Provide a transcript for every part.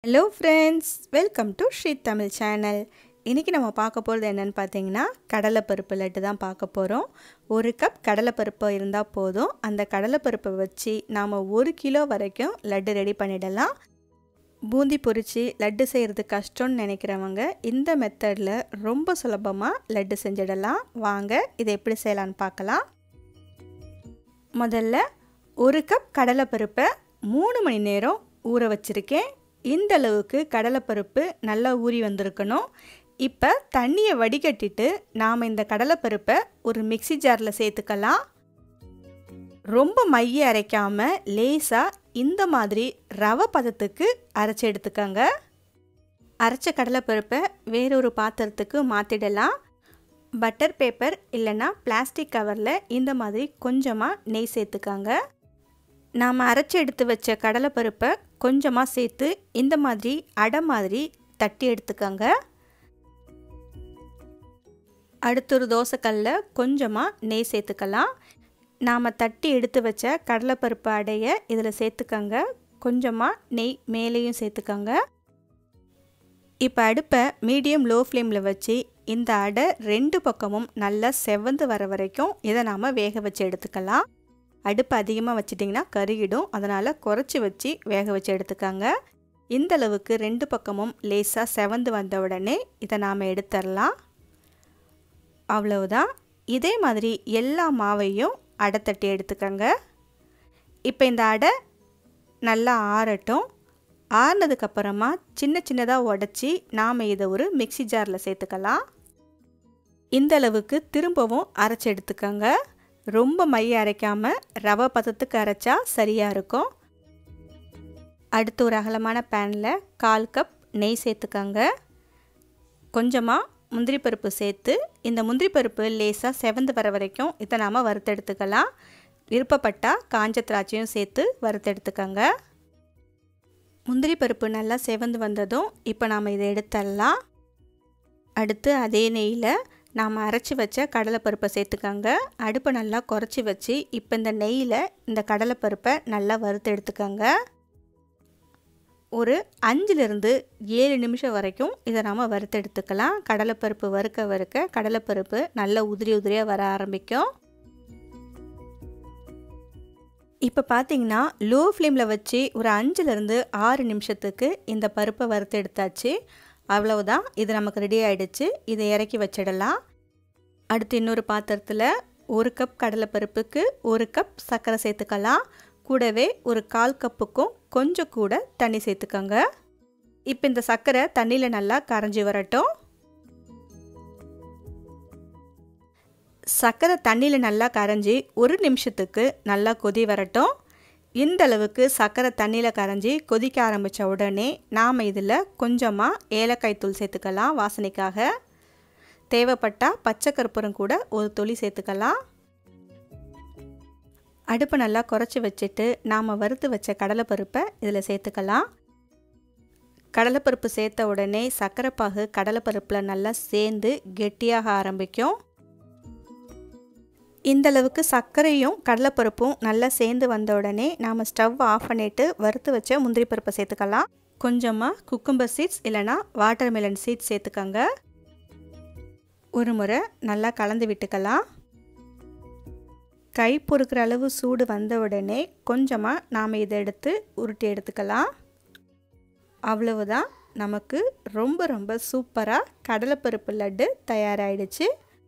hello friends welcome to Sri Tamil channel இன்றைக்கி நம்ம பார்க்க போகிறது என்னென்னு பார்த்தீங்கன்னா கடலைப்பருப்பு லட்டு தான் பார்க்க போகிறோம் ஒரு கப் கடலைப்பருப்பு இருந்தால் போதும் அந்த கடலைப்பருப்பை வச்சு நாம் ஒரு கிலோ வரைக்கும் லட்டு ரெடி பண்ணிடலாம் பூந்தி பொரித்து லட்டு செய்கிறது கஷ்டம்னு நினைக்கிறவங்க இந்த மெத்தடில் ரொம்ப சுலபமாக லட்டு செஞ்சிடலாம் வாங்க இதை எப்படி செய்யலான்னு பார்க்கலாம் முதல்ல ஒரு கப் கடலைப்பருப்பை மூணு மணி நேரம் ஊற வச்சுருக்கேன் இந்த அளவுக்கு கடலைப்பருப்பு நல்லா ஊறி வந்திருக்கணும் இப்போ தண்ணியை வடிகட்டிட்டு நாம் இந்த கடலைப்பருப்பை ஒரு மிக்சி ஜாரில் சேர்த்துக்கலாம் ரொம்ப மைய அரைக்காமல் லேசாக இந்த மாதிரி ரவை பதத்துக்கு அரைச்சி எடுத்துக்கோங்க அரைச்ச கடலைப்பருப்பை வேறொரு பாத்திரத்துக்கு மாற்றிடலாம் பட்டர் பேப்பர் இல்லைன்னா பிளாஸ்டிக் கவரில் இந்த மாதிரி கொஞ்சமாக நெய் சேர்த்துக்கோங்க நாம் அரைச்சி எடுத்து வச்ச கடலைப்பருப்பை கொஞ்சமாக சேர்த்து இந்த மாதிரி அடை மாதிரி தட்டி எடுத்துக்கோங்க அடுத்த ஒரு தோசைக்கல்லில் கொஞ்சமாக நெய் சேர்த்துக்கலாம் நாம் தட்டி எடுத்து வச்ச கடலைப்பருப்பு அடையை இதில் சேர்த்துக்கோங்க கொஞ்சமாக நெய் மேலேயும் சேர்த்துக்கோங்க இப்போ அடுப்பை மீடியம் லோ ஃப்ளேமில் வச்சு இந்த அடை ரெண்டு பக்கமும் நல்லா செவந்து வர வரைக்கும் இதை நாம் வேக வச்சு எடுத்துக்கலாம் அடுப்பு அதிகமாக வச்சிட்டிங்கன்னா கருகிடும் அதனால் குறைச்சி வச்சு வேக வச்சு எடுத்துக்கோங்க இந்த அளவுக்கு ரெண்டு பக்கமும் லேசாக செவந்து வந்த உடனே இதை நாம் எடுத்துடலாம் அவ்வளவுதான் இதே மாதிரி எல்லா மாவையும் அடை தட்டி எடுத்துக்கோங்க இப்போ இந்த அடை நல்லா ஆறட்டும் ஆறுனதுக்கப்புறமா சின்ன சின்னதாக உடச்சி நாம் இதை ஒரு மிக்சி ஜாரில் சேர்த்துக்கலாம் இந்த அளவுக்கு திரும்பவும் அரைச்சி எடுத்துக்கோங்க ரொம்ப மைய அரைக்காமல் ரவை பதத்துக்கு அரைச்சா சரியாக இருக்கும் அடுத்து ஒரு அகலமான பேனில் கால் கப் நெய் சேர்த்துக்கோங்க கொஞ்சமாக முந்திரி பருப்பு சேர்த்து இந்த முந்திரி பருப்பு லேசாக செவந்து வர வரைக்கும் இதை நாம் வறுத்தெடுத்துக்கலாம் விருப்பப்பட்டால் காஞ்ச திராட்சையும் சேர்த்து வறுத்தெடுத்துக்கோங்க முந்திரி பருப்பு நல்லா செவந்து வந்ததும் இப்போ நாம் இதை எடுத்துடலாம் அடுத்து அதே நெய்யில் நாம் அரைச்சி வச்ச கடலைப்பருப்பை சேர்த்துக்கோங்க அடுப்பை நல்லா குறைச்சி வச்சு இப்போ இந்த நெய்யில் இந்த கடலைப்பருப்பை நல்லா வறுத்து எடுத்துக்கோங்க ஒரு அஞ்சுலேருந்து ஏழு நிமிஷம் வரைக்கும் இதை நாம் வறுத்து எடுத்துக்கலாம் கடலைப்பருப்பு வறுக்க வறுக்க கடலைப்பருப்பு நல்லா உதிரி உதிரியாக வர ஆரம்பிக்கும் இப்போ பார்த்தீங்கன்னா லோ ஃப்ளேமில் வச்சு ஒரு அஞ்சுலேருந்து ஆறு நிமிஷத்துக்கு இந்த பருப்பை வறுத்து எடுத்தாச்சு அவ்வளவுதான் இது நமக்கு ரெடி ஆகிடுச்சு இதை இறக்கி வச்சிடலாம் அடுத்து இன்னொரு பாத்திரத்தில் ஒரு கப் கடலைப்பருப்புக்கு ஒரு கப் சர்க்கரை சேர்த்துக்கலாம் கூடவே ஒரு கால் கப்புக்கும் கொஞ்சம் கூட தண்ணி சேர்த்துக்கோங்க இப்போ இந்த சர்க்கரை தண்ணியில் நல்லா கரைஞ்சி வரட்டும் சர்க்கரை தண்ணியில் நல்லா கரைஞ்சி ஒரு நிமிஷத்துக்கு நல்லா கொதி வரட்டும் இந்த அளவுக்கு சர்க்கரை தண்ணியில் கரைஞ்சி கொதிக்க ஆரம்பித்த உடனே நாம் இதில் கொஞ்சமாக ஏலக்காய் தூள் சேர்த்துக்கலாம் வாசனைக்காக தேவைப்பட்டால் பச்சை கற்பூரம் கூட ஒரு துளி சேர்த்துக்கலாம் அடுப்பை நல்லா குறைச்சி வச்சுட்டு நாம் வறுத்து வச்ச கடலைப்பருப்பை இதில் சேர்த்துக்கலாம் கடலைப்பருப்பு சேர்த்த உடனே சர்க்கரைப்பாகு கடலைப்பருப்பில் நல்லா சேர்ந்து கெட்டியாக ஆரம்பிக்கும் இந்த அளவுக்கு சர்க்கரையும் கடலைப்பருப்பும் நல்லா சேர்ந்து வந்த உடனே நாம் ஸ்டவ் ஆஃப் பண்ணிவிட்டு வறுத்து வச்ச முந்திரி பருப்பை சேர்த்துக்கலாம் கொஞ்சமாக குக்கும்பர் சீட்ஸ் இல்லைனா வாட்டர் மெலன் சீட்ஸ் சேர்த்துக்கோங்க ஒரு முறை நல்லா கலந்து விட்டுக்கலாம் கை பொறுக்கிற அளவு சூடு வந்த உடனே கொஞ்சமாக நாம் இதை எடுத்து உருட்டி எடுத்துக்கலாம் அவ்வளவுதான் நமக்கு ரொம்ப ரொம்ப சூப்பராக கடலைப்பருப்பு லட்டு தயாராகிடுச்சு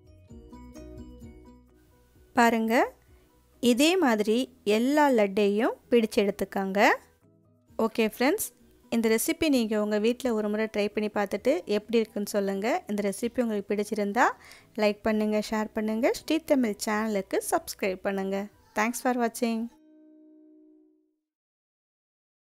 பாருங்கள் இதே மாதிரி எல்லா லட்டையும் பிடிச்சு எடுத்துக்கோங்க ஓகே ஃப்ரெண்ட்ஸ் இந்த ரெசிபி நீங்கள் உங்கள் வீட்டில் ஒரு முறை ட்ரை பண்ணி பார்த்துட்டு எப்படி இருக்குன்னு சொல்லுங்கள் இந்த ரெசிபி உங்களுக்கு பிடிச்சிருந்தா லைக் பண்ணுங்கள் ஷேர் பண்ணுங்கள் ஸ்ரீ தமிழ் சேனலுக்கு சப்ஸ்கிரைப் பண்ணுங்கள் தேங்க்ஸ் ஃபார் வாட்சிங்